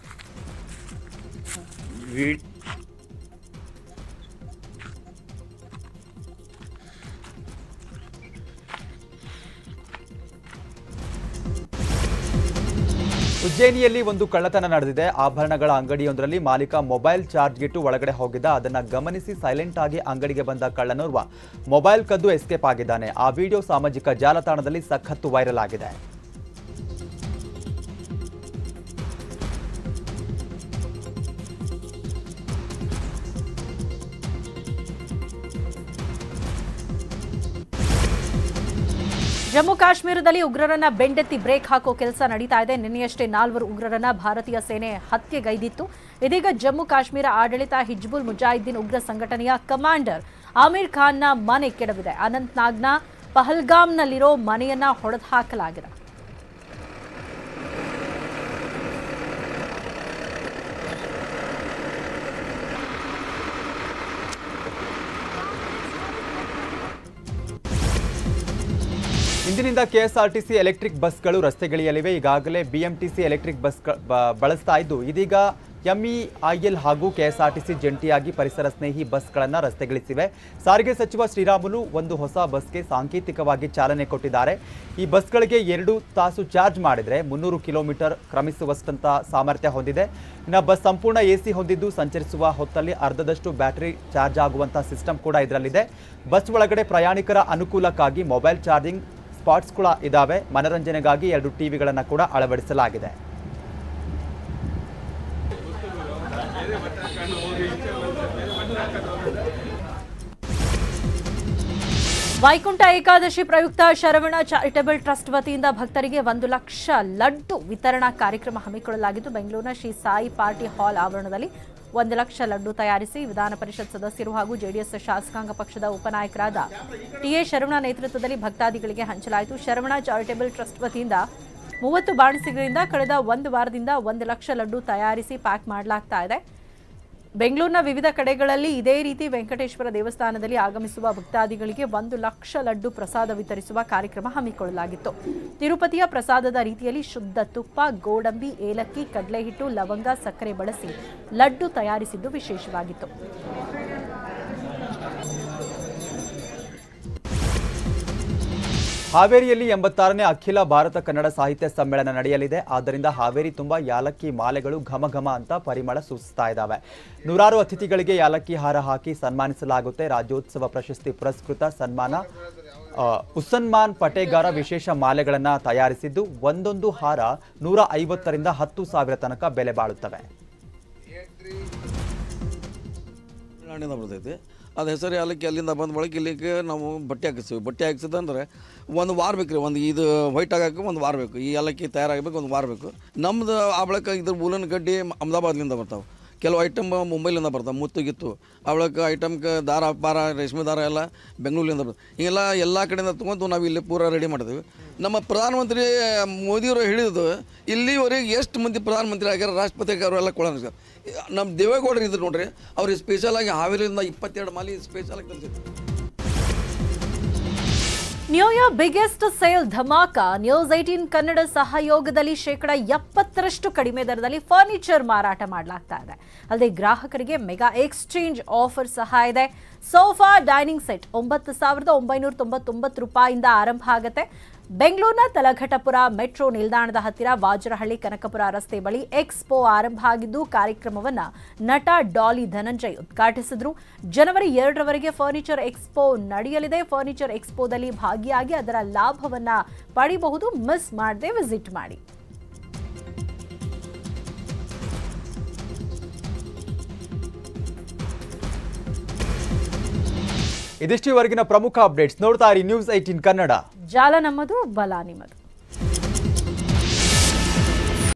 ಉಜ್ಜಯಿನಿಯಲ್ಲಿ ಒಂದು ಕಳ್ಳತನ ನಡೆದಿದೆ ಆಭರಣಗಳ ಅಂಗಡಿಯೊಂದರಲ್ಲಿ ಮಾಲೀಕ ಮೊಬೈಲ್ ಚಾರ್ಜ್ಗಿಟ್ಟು ಒಳಗಡೆ ಹೋಗಿದ್ದ ಅದನ್ನ ಗಮನಿಸಿ ಸೈಲೆಂಟ್ ಆಗಿ ಅಂಗಡಿಗೆ ಬಂದ ಕಳ್ಳನೋರ್ವ ಮೊಬೈಲ್ ಕದ್ದು ಎಸ್ಕೇಪ್ ಆಗಿದ್ದಾನೆ ಆ ವಿಡಿಯೋ ಸಾಮಾಜಿಕ ಜಾಲತಾಣದಲ್ಲಿ ಸಖತ್ತು ವೈರಲ್ ಆಗಿದೆ ಜಮ್ಮು ಕಾಶ್ಮೀರದಲ್ಲಿ ಉಗ್ರರನ್ನ ಬೆಂಡೆತ್ತಿ ಬ್ರೇಕ್ ಹಾಕೋ ಕೆಲಸ ನಡೀತಾ ಇದೆ ನಿನ್ನೆಯಷ್ಟೇ ನಾಲ್ವರು ಉಗ್ರರನ್ನ ಭಾರತೀಯ ಸೇನೆ ಹತ್ಯೆಗೈದಿತ್ತು ಇದೀಗ ಜಮ್ಮು ಕಾಶ್ಮೀರ ಆಡಳಿತ ಹಿಜ್ಬುಲ್ ಮುಜಾಹಿದ್ದೀನ್ ಉಗ್ರ ಸಂಘಟನೆಯ ಕಮಾಂಡರ್ ಆಮೀರ್ ಖಾನ್ನ ಮನೆ ಕೆಡವಿದೆ ಅನಂತ್ನಾಗ್ನ ಪಹಲ್ಗಾಮ್ನಲ್ಲಿರೋ ಮನೆಯನ್ನ ಹೊಡೆದು ಹಾಕಲಾಗಿದೆ ಇಂದಿನಿಂದ ಕೆಎಸ್ಆರ್ಟಿಸಿ ಎಲೆಕ್ಟ್ರಿಕ್ ಬಸ್ಗಳು ರಸ್ತೆಗಿಳಿಯಲಿವೆ ಈಗಾಗಲೇ ಬಿಎಂಟಿಸಿ ಎಲೆಕ್ಟ್ರಿಕ್ ಬಸ್ ಬಳಸ್ತಾ ಇದ್ದು ಇದೀಗ ಎಂಇಐಎಲ್ ಹಾಗೂ ಕೆಎಸ್ಆರ್ಟಿಸಿ ಜಂಟಿಯಾಗಿ ಪರಿಸರ ಸ್ನೇಹಿ ಬಸ್ಗಳನ್ನು ರಸ್ತೆಗಿಳಿಸಿವೆ ಸಾರಿಗೆ ಸಚಿವ ಶ್ರೀರಾಮುಲು ಒಂದು ಹೊಸ ಬಸ್ಗೆ ಸಾಂಕೇತಿಕವಾಗಿ ಚಾಲನೆ ಕೊಟ್ಟಿದ್ದಾರೆ ಈ ಬಸ್ಗಳಿಗೆ ಎರಡು ತಾಸು ಚಾರ್ಜ್ ಮಾಡಿದರೆ ಮುನ್ನೂರು ಕಿಲೋಮೀಟರ್ ಕ್ರಮಿಸುವಷ್ಟಂತ ಸಾಮರ್ಥ್ಯ ಹೊಂದಿದೆ ಇನ್ನು ಬಸ್ ಸಂಪೂರ್ಣ ಎಸಿ ಹೊಂದಿದ್ದು ಸಂಚರಿಸುವ ಹೊತ್ತಲ್ಲಿ ಅರ್ಧದಷ್ಟು ಬ್ಯಾಟರಿ ಚಾರ್ಜ್ ಆಗುವಂಥ ಸಿಸ್ಟಮ್ ಕೂಡ ಇದರಲ್ಲಿದೆ ಬಸ್ ಒಳಗಡೆ ಪ್ರಯಾಣಿಕರ ಅನುಕೂಲಕ್ಕಾಗಿ ಮೊಬೈಲ್ ಚಾರ್ಜಿಂಗ್ ಸ್ಪಾಟ್ಸ್ ಕೂಡ ಇದ್ದಾವೆ ಮನರಂಜನೆಗಾಗಿ ಎರಡು ಟಿವಿಗಳನ್ನು ಕೂಡ ಅಳವಡಿಸಲಾಗಿದೆ ವೈಕುಂಠ ಏಕಾದಶಿ ಪ್ರಯುಕ್ತ ಶರವಣ ಚಾರಿಟಬಲ್ ಟ್ರಸ್ಟ್ ವತಿಯಿಂದ ಭಕ್ತರಿಗೆ ಒಂದು ಲಕ್ಷ ಲಡ್ಡು ವಿತರಣಾ ಕಾರ್ಯಕ್ರಮ ಹಮ್ಮಿಕೊಳ್ಳಲಾಗಿದ್ದು ಬೆಂಗಳೂರಿನ ಶ್ರೀ ಸಾಯಿ ಪಾರ್ಟಿ ಹಾಲ್ ಆವರಣದಲ್ಲಿ ಒಂದು ಲಕ್ಷ ಲಡ್ಡು ತಯಾರಿಸಿ ವಿಧಾನ ಪರಿಷತ್ ಸದಸ್ಯರು ಹಾಗೂ ಜೆಡಿಎಸ್ ಶಾಸಕಾಂಗ ಪಕ್ಷದ ಉಪನಾಯಕರಾದ ಟಿಎ ಶರವಣ ನೇತೃತ್ವದಲ್ಲಿ ಭಕ್ತಾದಿಗಳಿಗೆ ಹಂಚಲಾಯಿತು ಶರವಣ ಚಾರಿಟಬಲ್ ಟ್ರಸ್ಟ್ ವತಿಯಿಂದ ಮೂವತ್ತು ಬಾಣಸಿಗರಿಂದ ಕಳೆದ ಒಂದು ವಾರದಿಂದ ಒಂದು ಲಕ್ಷ ಲಡ್ಡು ತಯಾರಿಸಿ ಪ್ಯಾಕ್ ಮಾಡಲಾಗ್ತಾ ಇದೆ ಬೆಂಗಳೂರಿನ ವಿವಿಧ ಕಡೆಗಳಲ್ಲಿ ಇದೇ ರೀತಿ ವೆಂಕಟೇಶ್ವರ ದೇವಸ್ಥಾನದಲ್ಲಿ ಆಗಮಿಸುವ ಭಕ್ತಾದಿಗಳಿಗೆ ಒಂದು ಲಕ್ಷ ಲಡ್ಡು ಪ್ರಸಾದ ವಿತರಿಸುವ ಕಾರ್ಯಕ್ರಮ ಹಮ್ಮಿಕೊಳ್ಳಲಾಗಿತ್ತು ತಿರುಪತಿಯ ಪ್ರಸಾದದ ರೀತಿಯಲ್ಲಿ ಶುದ್ಧ ತುಪ್ಪ ಗೋಡಂಬಿ ಏಲಕ್ಕಿ ಕಡಲೆ ಹಿಟ್ಟು ಲವಂಗ ಸಕ್ಕರೆ ಬಳಸಿ ಲಡ್ಡು ತಯಾರಿಸಿದ್ದು ವಿಶೇಷವಾಗಿತ್ತು ಹಾವೇರಿಯಲ್ಲಿ ಎಂಬತ್ತಾರನೇ ಅಖಿಲ ಭಾರತ ಕನ್ನಡ ಸಾಹಿತ್ಯ ಸಮ್ಮೇಳನ ನಡೆಯಲಿದೆ ಆದ್ದರಿಂದ ಹಾವೇರಿ ತುಂಬ ಯಾಲಕ್ಕಿ ಮಾಲೆಗಳು ಘಮ ಘಮ ಅಂತ ಪರಿಮಳ ಸೂಚಿಸ್ತಾ ಇದ್ದಾವೆ ನೂರಾರು ಅತಿಥಿಗಳಿಗೆ ಯಾಲಕ್ಕಿ ಹಾರ ಹಾಕಿ ಸನ್ಮಾನಿಸಲಾಗುತ್ತೆ ರಾಜ್ಯೋತ್ಸವ ಪ್ರಶಸ್ತಿ ಪುರಸ್ಕೃತ ಸನ್ಮಾನ ಆ, ಉಸನ್ಮಾನ್ ಪಟೇಗಾರ ವಿಶೇಷ ಮಾಲೆಗಳನ್ನು ತಯಾರಿಸಿದ್ದು ಒಂದೊಂದು ಹಾರ ನೂರ ಐವತ್ತರಿಂದ ಹತ್ತು ಸಾವಿರ ತನಕ ಬೆಲೆ ಬಾಳುತ್ತವೆ ತಮಿಳ್ನಾಡಿಂದ ಬರ್ತೈತಿ ಅದು ಹೆಸರು ಯಾಲಕ್ಕಿ ಅಲ್ಲಿಂದ ಬಂದ ಬಳಿಕ ಇಲ್ಲಿಗೆ ನಾವು ಬಟ್ಟೆ ಹಾಕಿಸ್ತೀವಿ ಬಟ್ಟೆ ಹಾಕ್ಸಿದಂದ್ರೆ ಒಂದು ವಾರ ಬೇಕು ರೀ ಒಂದು ಇದು ವೈಟ್ ಆಗಕ್ಕೆ ಒಂದು ವಾರ ಬೇಕು ಈ ಯಾಲಕ್ಕಿ ತಯಾರಾಗಬೇಕು ಒಂದು ವಾರ ಬೇಕು ನಮ್ದು ಆ ಬಳಿಕ ಇದ್ರ ಬೂಲನ್ ಗಡ್ಡಿ ಅಹಮದಾಬಾದ್ಲಿಂದ ಬರ್ತಾವೆ ಕೆಲವು ಐಟಮ್ ಮುಂಬೈಲಿಂದ ಬರ್ತಾವೆ ಮುತ್ತು ಗಿತ್ತು ಆ ಬಳಿಕ ಐಟಮ್ಗೆ ದಾರ ಪಾರ ರೇಷ್ಮೆ ದಾರ ಎಲ್ಲ ಬೆಂಗಳೂರಿಂದ ಬರ್ತದೆ ಹಿಂಗೆಲ್ಲ ಎಲ್ಲ ಕಡೆಯಿಂದ ತೊಗೊಂಡು ನಾವು ಇಲ್ಲಿ ಪೂರ ರೆಡಿ ಮಾಡ್ತೀವಿ ನಮ್ಮ ಪ್ರಧಾನಮಂತ್ರಿ ಮೋದಿಯವರು ಹೇಳಿದ್ದು ಇಲ್ಲಿವರೆಗೆ ಎಷ್ಟು ಮಂದಿ ಪ್ರಧಾನಮಂತ್ರಿ ಆಗ್ಯಾರ ರಾಷ್ಟ್ರಪತಿ ಆಗ್ಯಾರ ಎಲ್ಲ ಕೊಡೋಣ ಸರ್ ನಮ್ಮ ದೇವೇಗೌಡರು ಇದ್ರು ನೋಡ್ರಿ ಅವ್ರಿಗೆ ಸ್ಪೆಷಲಾಗಿ ಹಾವೇರಿಯಿಂದ ಇಪ್ಪತ್ತೆರಡು ಮಾಲಿ ಸ್ಪೆಷಲಾಗಿ ತಂದಿದ್ರು ನ್ಯೂ ಇಯರ್ ಬಿಗ್ಗೆಸ್ಟ್ ಸೇಲ್ ಧಮಾಕ ನ್ಯೂಸ್ ಏಟೀನ್ ಕನ್ನಡ ಸಹಯೋಗದಲ್ಲಿ ಶೇಕಡ ಎಪ್ಪತ್ತರಷ್ಟು ಕಡಿಮೆ ದರದಲ್ಲಿ ಫರ್ನಿಚರ್ ಮಾರಾಟ ಮಾಡಲಾಗ್ತಾ ಇದೆ ಅಲ್ಲದೆ ಗ್ರಾಹಕರಿಗೆ ಮೆಗಾ ಎಕ್ಸ್ಚೇಂಜ್ ಆಫರ್ ಸಹ ಇದೆ ಸೋಫಾ ಡೈನಿಂಗ್ ಸೆಟ್ ಒಂಬತ್ತು ಸಾವಿರದ ಒಂಬೈನೂರ ತೊಂಬತ್ತೊಂಬತ್ತು ರೂಪಾಯಿಂದ ಆರಂಭ ಆಗುತ್ತೆ ಬೆಂಗಳೂರಿನ ತಲಘಟಪುರ ಮೆಟ್ರೋ ನಿಲ್ದಾಣದ ಹತ್ತಿರ ವಾಜರಹಳ್ಳಿ ಕನಕಪುರ ರಸ್ತೆ ಬಳಿ ಎಕ್ಸ್ಪೋ ಆರಂಭ ಆಗಿದ್ದು ಕಾರ್ಯಕ್ರಮವನ್ನ ನಟ ಡಾಲಿ ಧನಂಜಯ್ ಉದ್ಘಾಟಿಸಿದ್ರು ಜನವರಿ ಎರಡರವರೆಗೆ ಫರ್ನಿಚರ್ ಎಕ್ಸ್ಪೋ ನಡೆಯಲಿದೆ ಫರ್ನಿಚರ್ ಎಕ್ಸ್ಪೋದಲ್ಲಿ ಭಾಗಿಯಾಗಿ ಅದರ ಲಾಭವನ್ನ ಪಡಿಬಹುದು ಮಿಸ್ ಮಾಡದೆ ವಿಸಿಟ್ ಮಾಡಿ ಇದಿಷ್ಟುವರೆಗಿನ ಪ್ರಮುಖ ಅಪ್ಡೇಟ್ಸ್ ನೋಡ್ತಾ ಇರಿ ನ್ಯೂಸ್ ಏಟೀನ್ ಕನ್ನಡ ಜಾಲ ನಮ್ಮದು ಬಲ ನಿಮ್ಮದು